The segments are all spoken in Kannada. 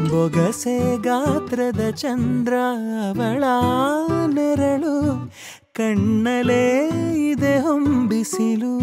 ಬೊಗಸೆ ಗಾತ್ರದ ಚಂದ್ರ ಅವಳ ನೆರಳು ಕಣ್ಣಲೇ ಇದೆ ಹೊಂಬಿಸಿಲು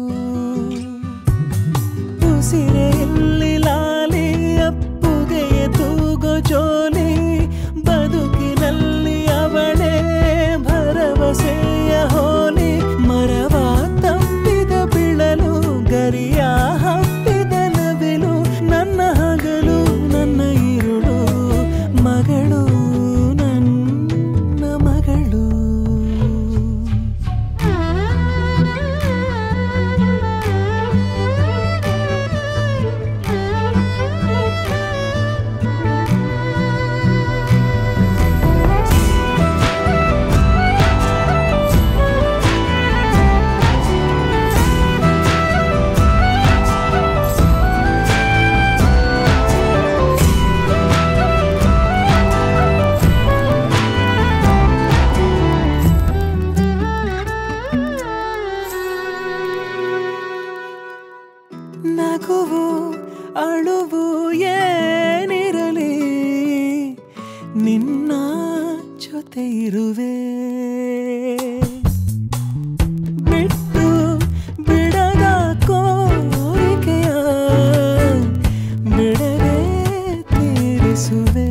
ಉಸಿರೆಯಲ್ಲಿ ಲಾಲಿ ಅಪ್ಪುಗೆಯ ತೂಗೋ ಜೋಲಿ ಬದುಕಿನಲ್ಲಿ ಅವಳೇ ಭರವಸೆಯ ಹೋಲಿ ಮರವ ತಪ್ಪಿದ ಬಿಳಲು ಗರಿಯ ಹಬ್ಬಿದ ನವಿಲು ನನ್ನ ಹಗಲು ನನ್ನ ಇರುಳು ಮಗಳು ನನ್ನ ಮಗಳು ನಗುವು ಅಳುವು ಏನಿರಲಿ ನಿನ್ನ ಜೊತೆ ಇರುವೆ ಬಿಟ್ಟು ಬಿಡದ ಕೋರಿಕೆಯ ಬಿಡದೆ ತೀರಿಸುವೆ